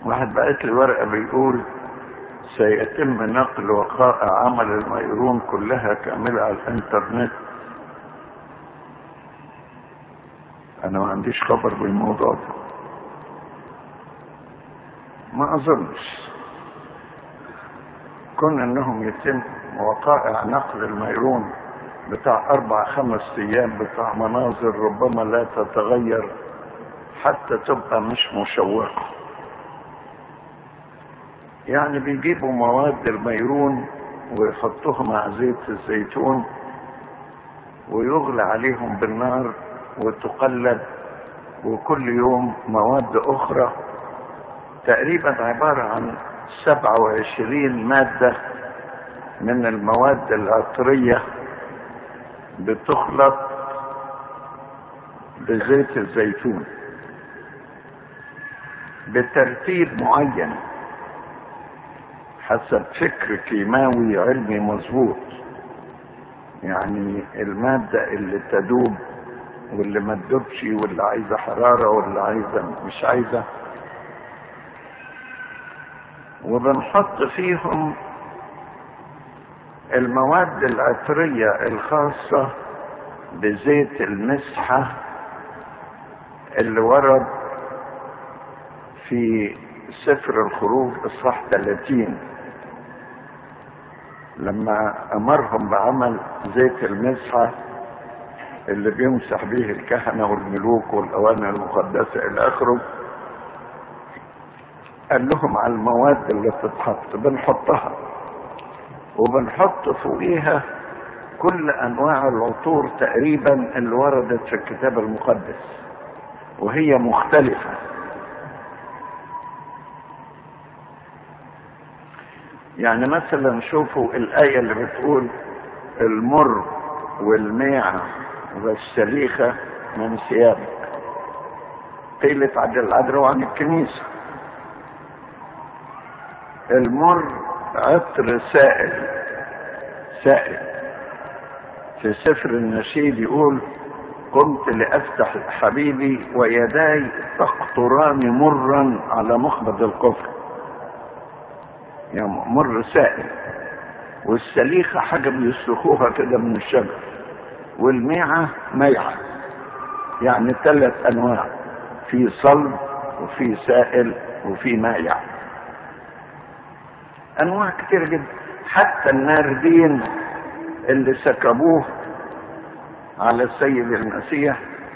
واحد بعت لي ورقة بيقول سيتم نقل وقائع عمل الميرون كلها كاملة على الانترنت انا ما عنديش خبر بالموضوع ده ما اظنش كون انهم يتم وقائع نقل الميرون بتاع اربع خمس ايام بتاع مناظر ربما لا تتغير حتى تبقى مش مشوقة يعني بيجيبوا مواد الميرون ويحطوها مع زيت الزيتون ويغلى عليهم بالنار وتقلب وكل يوم مواد اخرى تقريبا عبارة عن سبعة وعشرين مادة من المواد العطرية بتخلط بزيت الزيتون بترتيب معين حسب فكر كيماوي علمي مظبوط يعني المادة اللي تدوب واللي ما تدوبش واللي عايزة حرارة واللي عايزة مش عايزة وبنحط فيهم المواد العطرية الخاصة بزيت المسحة اللي ورد في سفر الخروج اصحاح 30 لما امرهم بعمل زيت المسحة اللي بيمسح به الكهنة والملوك والاواني المقدسة الى اخره قال لهم على المواد اللي تتحط بنحطها وبنحط فوقيها كل انواع العطور تقريبا اللي وردت في الكتاب المقدس وهي مختلفة يعني مثلا شوفوا الآية اللي بتقول المر والميعة والسليخة من ثيابك قيلت عن العذراء وعن الكنيسة المر عطر سائل سائل في سفر النشيد يقول قمت لأفتح حبيبي ويداي تقطران مرا على مخبز الكفر يعني مر سائل والسليخة حاجة بيسلخوها كده من الشجر والميعة ميعة يعني ثلاث أنواع في صلب وفي سائل وفي مايع أنواع كتير جدا حتى الناردين اللي سكبوه على السيد المسيح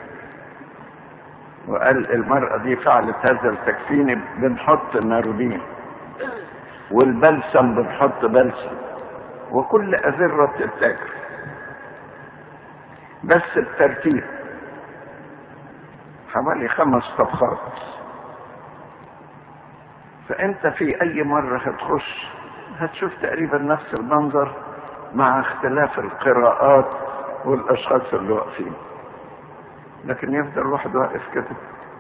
وقال المرأة دي فعلت هذا التكفين بنحط ناردين والبلسم بنحط بلسم وكل أذرة بتتاكل بس بترتيب حوالي خمس طبخات فأنت في أي مرة هتخش هتشوف تقريبا نفس المنظر مع اختلاف القراءات والأشخاص اللي واقفين لكن يفضل الواحد واقف كده